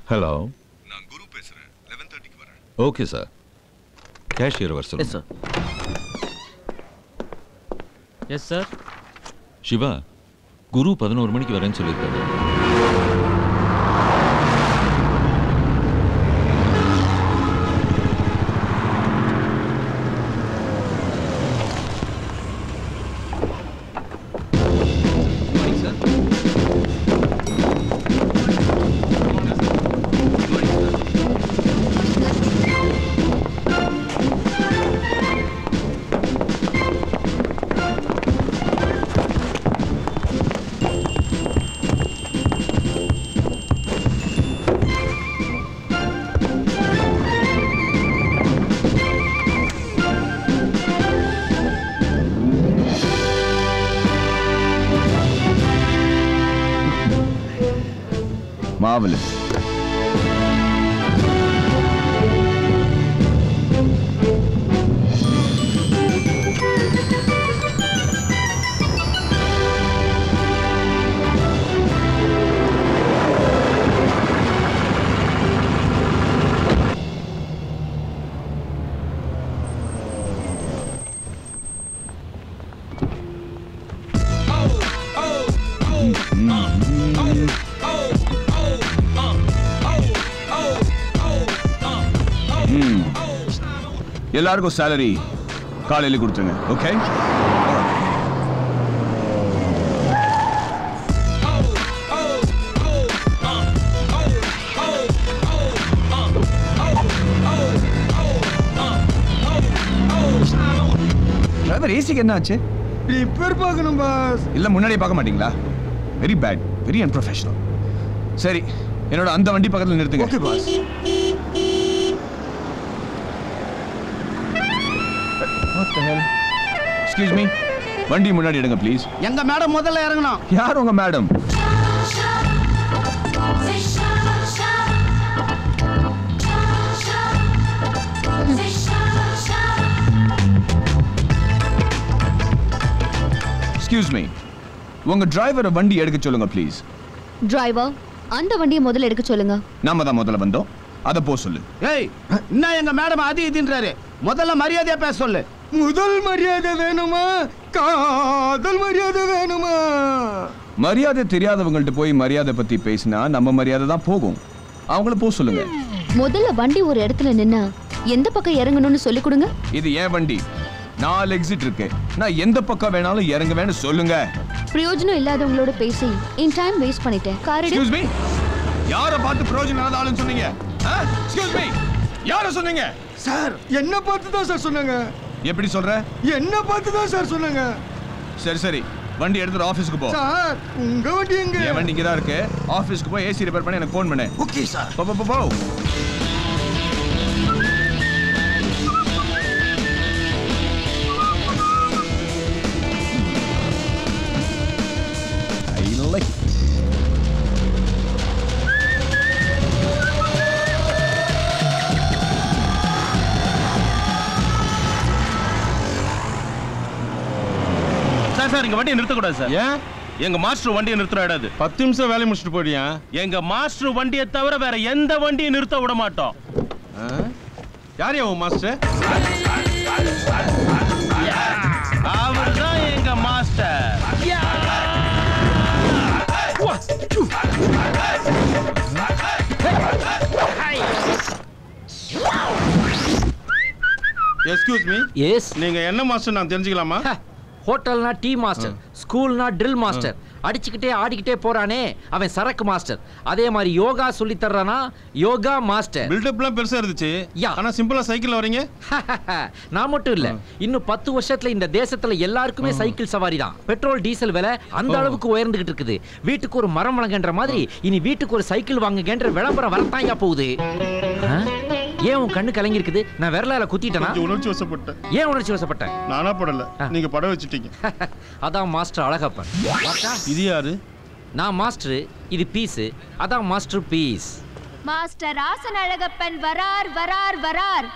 Hello நான் குரு பேசுறேன் eleven தேர்ட்டிக்கு வரேன் ஓகே சார் கேஷியர் வர சொல்லுங்க sir yes sir Siva Guru பதினோரு மணிக்கு வரேன்னு சொல்லியிருக்காரு Marvelous. ம். எல்லாருக்கும் சேலரி காலையில கொடுத்துருங்க ஓகே டிரைவர் ஏசிக்கு என்ன ஆச்சு ரிப்பேர் பார்க்கணும் பாஸ் இல்ல முன்னாடியே பார்க்க மாட்டீங்களா வெரி பேட் வெரி அன்ப்ரொஃபஷனல் சரி என்னோட அந்த வண்டி பக்கத்துல நிறுத்துங்க okay boss What the hell? Excuse me. வண்டி முன்னாடி எடுங்க ப்ளீஸ் எங்க மேடம் முதல்ல இறங்கணும் யார் உங்க மேடம் எக்ஸ்கியூஸ் மீ உங்க டிரைவரை வண்டி எடுக்க சொல்லுங்க ப்ளீஸ் டிரைவர் அந்த வண்டியை முதல்ல எடுக்க சொல்லுங்க நாம தான் முதல்ல வந்தோம் அதை போ சொல்லு ஏய் என்ன எங்க மேடம் அது இதுன்றாரு முதல்ல மரியாதையா பேச சொல்லு முதல் மரியாதை வேணுமா காதல் மரியாதை வேணுமா மரியாதை தெரியாதவங்கள்ட்ட போய் மரியாதை பத்தி பேசினா நம்ம மரியாதை தான் போகும் அவங்கள போ சொல்லுங்க முதல்ல வண்டி ஒரு இடத்துல நின்னா எந்த பக்கம் இறங்கணும்னு சொல்லி கொடுங்க இது ஏன் வண்டி நாலு எக்ஸிட் இருக்கு நான் எந்த பக்கம் வேணாலும் இறங்குவேன்னு சொல்லுங்க பிரயோஜனம் இல்லாதவங்களோட பேசி என் டைம் வேஸ்ட் பண்ணிட்டேன் காரடி எக்ஸ்கியூஸ் மீ யார பார்த்து பிரயோஜனம் இல்லாத ஆளுன்னு சொன்னீங்க எக்ஸ்கியூஸ் மீ யார சொன்னீங்க சார் என்ன பார்த்து தான் சார் சொன்னாங்க எப்படி சொல்ற என்ன பார்த்து தான் சார் சொன்னாங்க சரி சரி வண்டி எடுத்துட்டு ஆபீஸ்க்கு போ சார் உங்க வண்டி எங்க என் வண்டி இங்க தான் இருக்கு ஆபீஸ்க்கு போய் ஏசி ரிப்பேர் பண்ணி எனக்கு ஃபோன் பண்ணு ஓகே சார் போ போ, போ போ I like it. Sir sir இங்க வண்டியை நிறுத்தக்கூடாது சார் ஏன் எங்க மாஸ்டர் வண்டியை நிறுத்த விடாது பத்து நிமிஷம் வேலையை முடிச்சுட்டு போயிடியா எங்க மாஸ்டர் வண்டியை தவிர வேற எந்த வண்டியும் நிறுத்த விட மாட்டோம் யார் உன் மாஸ்டர் அவர் தான் எங்க மாஸ்டர் எஸ்கியூஸ் மீ எஸ் நீங்க என்ன மாஸ்டர் நான் தெரிஞ்சுக்கலாமா ஹோட்டல்னா டீ மாஸ்டர் ஸ்கூல்னா ட்ரில் மாஸ்டர் அடிச்சுக்கிட்டே ஆடிக்கிட்டே போறானே அவன் சரக்கு மாஸ்டர் அதே மாதிரி யோகா சொல்லி தர்றானா யோகா மாஸ்டர் பில்டப்லாம் பெருசா இருந்துச்சு யா. ஆனா சிம்பிளா சைக்கிள் வரீங்க நான் மட்டும் இல்ல இன்னும் பத்து வருஷத்துல இந்த தேசத்துல எல்லாருக்குமே சைக்கிள் சவாரி தான் பெட்ரோல் டீசல் விலை அந்த அளவுக்கு உயர்ந்துகிட்டு இருக்குது வீட்டுக்கு ஒரு மரம் வழங்குன்ற மாதிரி இனி வீட்டுக்கு ஒரு சைக்கிள் வாங்குங்கன்ற விளம்பரம் வரத்தான் யா போகுது ஆ? ஏன் உன் கண்ணு கலங்கி இருக்குது நான் விரலால குத்திட்டேனா கொஞ்சம் உணர்ச்சி வசப்பட்டேன் ஏன் உணர்ச்சி வசப்பட்டேன் நானா படல நீங்க படம் வச்சுட்டீங்க அதான் மாஸ்டர் அழகப்பன் பார்த்தா? இது யாரு நான் மாஸ்டர் இது பீஸ் அதான் master piece master Asan Alagappan வரார் வரார் வரார்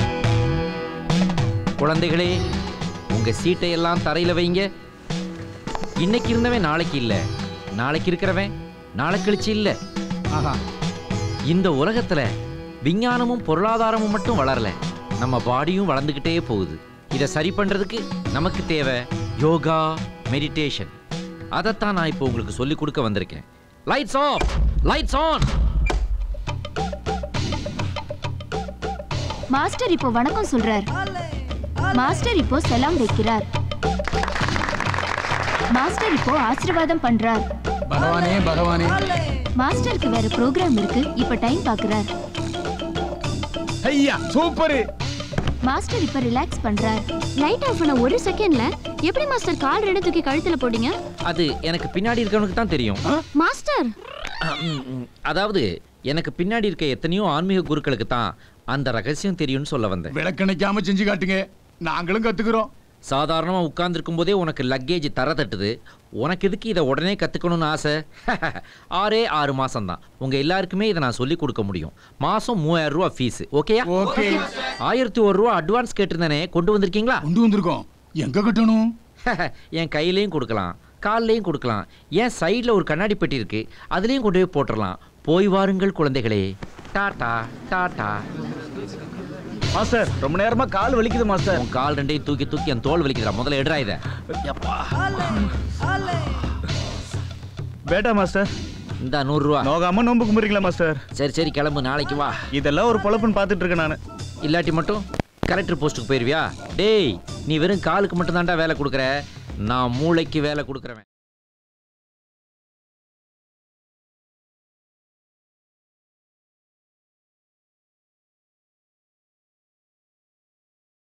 குழந்தைகளே உங்க சீட்டை எல்லாம் தரையில வைங்க இன்னைக்கு இருந்தவன் நாளைக்கு இல்ல நாளைக்கு இருக்கிறவன் நாளை கழிச்சு இல்ல ஆஹா இந்த உலகத்துல விஞ்ஞானமும் பொருளாதாரமும் மட்டும் வளரல நம்ம பாடியும் வளர்ந்துக்கிட்டே போகுது இதை சரி பண்றதுக்கு நமக்கு தேவை யோகா மெடிடேஷன் அதைத்தான் நான் இப்போ உங்களுக்கு சொல்லி கொடுக்க வந்திருக்கேன் lights off lights on master இப்போ வணக்கம் சொல்றார் மாஸ்டர் இப்போ செலாம் வைக்கிறார் மாஸ்டர் இப்போ ஆசீர்வாதம் பண்றார் பகவானே பகவானே மாஸ்டருக்கு வேற ப்ரோக்ராம் இருக்கு இப்ப டைம் பாக்குறார் ஐயா சூப்பர் மாஸ்டர் இப்ப ரிலாக்ஸ் பண்றார் லைட் ஆஃப் பண்ண ஒரு செகண்ட்ல எப்படி மாஸ்டர் கால் ரெண்டு தூக்கி கழுத்துல போட்டீங்க அது எனக்கு பின்னாடி இருக்கவனுக்கு தான் தெரியும் மாஸ்டர் அதாவது எனக்கு பின்னாடி இருக்க எத்தனையோ ஆன்மீக குருக்களுக்கு தான் அந்த ரகசியம் தெரியும்னு சொல்ல வந்தேன் விளக்கணைக்காம செஞ்சு காட்டுங்க நாங்களும் கத்துக்கிறோம் சாதாரணமா உட்கார்ந்துருக்கும் போதே உனக்கு லக்கேஜ் தர தட்டுது உனக்கு எதுக்கு இதை உடனே கத்துக்கணும்னு ஆசை ஆறே ஆறு மாசம் தான் உங்க எல்லாருக்குமே இதை நான் சொல்லி கொடுக்க முடியும் மாசம் மூவாயிரம் ரூபா ஃபீஸ் ஓகேயா ஓகே ஆயிரத்தி ஒரு ரூபா அட்வான்ஸ் கேட்டிருந்தேனே கொண்டு வந்திருக்கீங்களா கொண்டு வந்திருக்கோம் எங்க கட்டணும் என் கையிலையும் கொடுக்கலாம் கால்லையும் கொடுக்கலாம் ஏன் சைடில் ஒரு கண்ணாடி பெட்டி இருக்கு அதுலேயும் கொண்டு போய் போட்டுடலாம் போய் வாருங்கள் குழந்தைகளே டாடா டாடா மாஸ்டர் ரொம்ப நேரமா கால் வலிக்குது மாஸ்டர் உன் கால் ரெண்டையும் தூக்கி தூக்கி என் தோல் வலிக்குதுடா முதல்ல எடுறா இதை பேட்டா மாஸ்டர் இந்த நூறுரூவா நோகாம நோம்பு கும்பிடுறீங்களா மாஸ்டர் சரி சரி கிளம்பு நாளைக்கு வா இதெல்லாம் ஒரு பொழப்புன்னு பார்த்துட்டு இருக்கேன் நான் இல்லாட்டி மட்டும் கலெக்டர் போஸ்ட்டுக்கு போயிருவியா டேய் நீ வெறும் காலுக்கு மட்டும் தான்டா வேலை கொடுக்குற நான் மூளைக்கு வேலை கொடுக்குறவன்